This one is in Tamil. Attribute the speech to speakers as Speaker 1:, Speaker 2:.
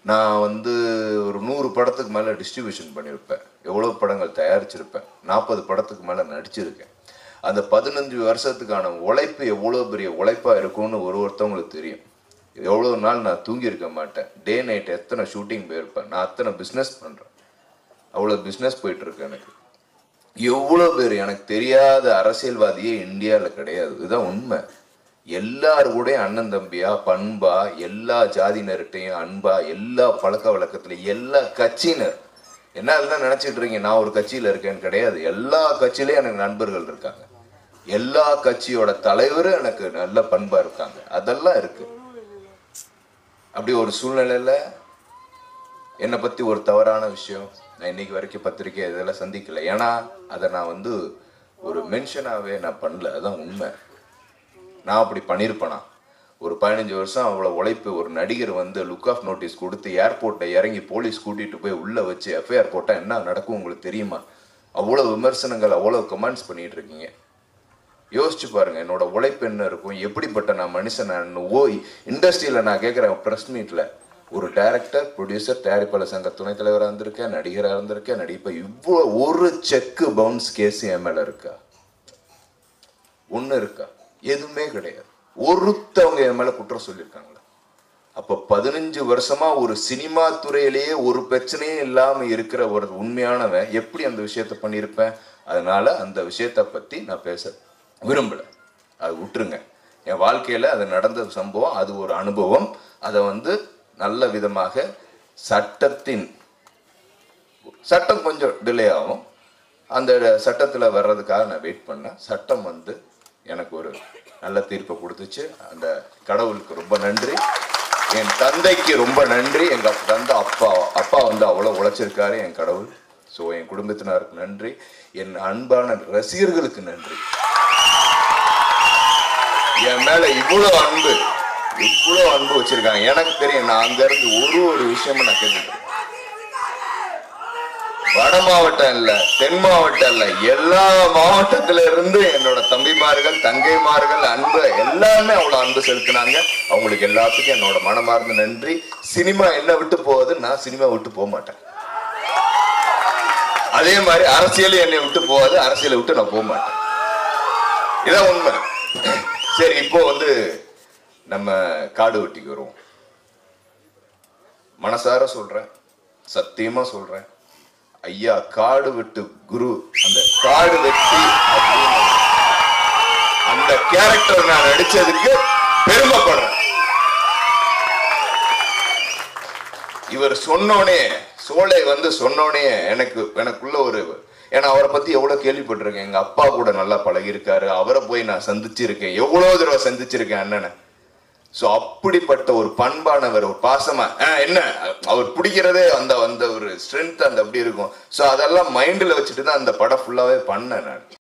Speaker 1: நான் வந்து ஒரு நூறு படத்துக்கு மேலே டிஸ்ட்ரிபியூஷன் பண்ணியிருப்பேன் எவ்வளோ படங்கள் தயாரிச்சிருப்பேன் நாற்பது படத்துக்கு மேலே நடிச்சிருக்கேன் அந்த பதினஞ்சு வருஷத்துக்கான உழைப்பு எவ்வளோ பெரிய உழைப்பாக இருக்கும்னு ஒரு ஒருத்தவங்களுக்கு தெரியும் எவ்வளோ நாள் நான் தூங்கியிருக்க மாட்டேன் டே நைட் எத்தனை ஷூட்டிங் போயிருப்பேன் நான் அத்தனை பிஸ்னஸ் பண்ணுறேன் அவ்வளோ பிஸ்னஸ் போயிட்டுருக்கு எனக்கு எவ்வளோ பேர் எனக்கு தெரியாத அரசியல்வாதியே இந்தியாவில் கிடையாது இதுதான் உண்மை எல்லாரு கூட அண்ணன் தம்பியா பண்பா எல்லா ஜாதியினர்கிட்டையும் அன்பா எல்லா பழக்க வழக்கத்துலையும் எல்லா கட்சியினர் என்ன எல்லாம் நினைச்சிட்டு இருக்கீங்க நான் ஒரு கட்சியில இருக்கேன்னு கிடையாது எல்லா கட்சியிலயும் எனக்கு நண்பர்கள் இருக்காங்க எல்லா கட்சியோட தலைவரும் எனக்கு நல்ல பண்பா இருக்காங்க அதெல்லாம் இருக்கு அப்படி ஒரு சூழ்நிலையில என்னை பத்தி ஒரு தவறான விஷயம் நான் இன்னைக்கு வரைக்கும் பத்திரிக்கை இதெல்லாம் சந்திக்கல ஏன்னா அதை நான் வந்து ஒரு மென்ஷனாவே நான் பண்ணல அதான் உண்மை நான் அப்படி பண்ணியிருப்பேனா ஒரு பதினஞ்சு வருஷம் அவ்வளோ உழைப்பு ஒரு நடிகர் வந்து லுக் ஆஃப் நோட்டீஸ் கொடுத்து ஏர்போர்ட்டை இறங்கி போலீஸ் கூட்டிட்டு போய் உள்ளே வச்சு எஃப்ஐஆர் போட்டால் என்ன நடக்கும் உங்களுக்கு தெரியுமா அவ்வளோ விமர்சனங்கள் அவ்வளோ கமெண்ட்ஸ் பண்ணிட்டு இருக்கீங்க யோசிச்சு பாருங்க என்னோட உழைப்பு என்ன இருக்கும் எப்படிப்பட்ட நான் மனுஷன் நான் ஓ இண்டஸ்ட்ரியில் நான் கேட்குறேன் ப்ரெஸ் மீட்டில் ஒரு டைரக்டர் ப்ரொடியூசர் தயாரிப்பாளர் சங்க துணைத் தலைவராக இருந்திருக்கேன் நடிகராக இருந்திருக்கேன் நடிப்ப இவ்வளோ ஒரு செக்கு பவுன்ஸ் கேஸ் என் மேலே இருக்கா ஒன்று இருக்கா எதுவுமே கிடையாது ஒருத்தவங்க என் மேல குற்றம் சொல்லியிருக்காங்களா அப்ப பதினஞ்சு வருஷமா ஒரு சினிமா துறையிலேயே ஒரு பிரச்சனையும் இல்லாம இருக்கிற ஒரு உண்மையானவன் எப்படி அந்த விஷயத்த பண்ணியிருப்பேன் அதனால அந்த விஷயத்த பத்தி நான் பேச விரும்பல அது விட்டுருங்க என் வாழ்க்கையில அது நடந்த சம்பவம் அது ஒரு அனுபவம் அதை வந்து நல்ல விதமாக சட்டத்தின் சட்டம் கொஞ்சம் டிலே ஆகும் அந்த சட்டத்தில் வர்றதுக்காக நான் வெயிட் பண்ணேன் சட்டம் வந்து எனக்கு ஒரு நல்ல தீர்ப்பை கொடுத்துச்சு அந்த கடவுளுக்கு ரொம்ப நன்றி என் தந்தைக்கு ரொம்ப நன்றி எங்க தந்தை அப்பா அப்பா வந்து அவ்வளோ உழைச்சிருக்காரு என் கடவுள் ஸோ என் குடும்பத்தினருக்கு நன்றி என் அன்பான ரசிகர்களுக்கு நன்றி என் மேல இவ்வளோ அன்பு இவ்வளோ அன்பு வச்சிருக்காங்க எனக்கு தெரியும் நான் அங்க இருந்து ஒரு ஒரு விஷயமும் நான் கேட்டுக்கிறேன் வட மாவட்டம் இல்ல தென் மாவட்டம் இல்ல எல்லா மாவட்டத்துல இருந்து என்னோட தம்பிமார்கள் தங்கைமார்கள் அன்பு எல்லாமே அவ்வளவு அன்பு செலுத்தினாங்க அவங்களுக்கு எல்லாத்துக்கும் என்னோட மனமார்ந்த நன்றி சினிமா என்ன விட்டு போகுது நான் சினிமா விட்டு போக மாட்டேன் அதே மாதிரி அரசியல் என்னை விட்டு போகாது அரசியலை விட்டு நான் போக மாட்டேன் இதான் உண்மை சரி இப்போ வந்து நம்ம காடு வெட்டிக்கு வருவோம் மனசார சொல்றேன் சத்தியமா சொல்றேன் ஐயா காடு வெட்டு குரு அந்த காடு வெட்டி அப்படின்னு அந்த கேரக்டர் நான் நடிச்சதுக்கு பெருமைப்படுறேன் இவர் சொன்னோனே சோலை வந்து சொன்னோனே எனக்கு எனக்குள்ள ஒரு ஏன்னா அவரை பத்தி எவ்வளவு கேள்விப்பட்டிருக்கேன் எங்க அப்பா கூட நல்லா பழகியிருக்காரு அவரை போய் நான் சந்திச்சிருக்கேன் எவ்வளவு தடவை சந்திச்சிருக்கேன் அண்ணனை சோ அப்படிப்பட்ட ஒரு பண்பானவர் ஒரு பாசமா "ஆ, என்ன அவர் பிடிக்கிறதே அந்த அந்த ஒரு ஸ்ட்ரென்த் அந்த அப்படி இருக்கும் சோ அதெல்லாம் மைண்ட்ல வச்சுட்டு தான் அந்த படம் ஃபுல்லாவே பண்ணேன் நான்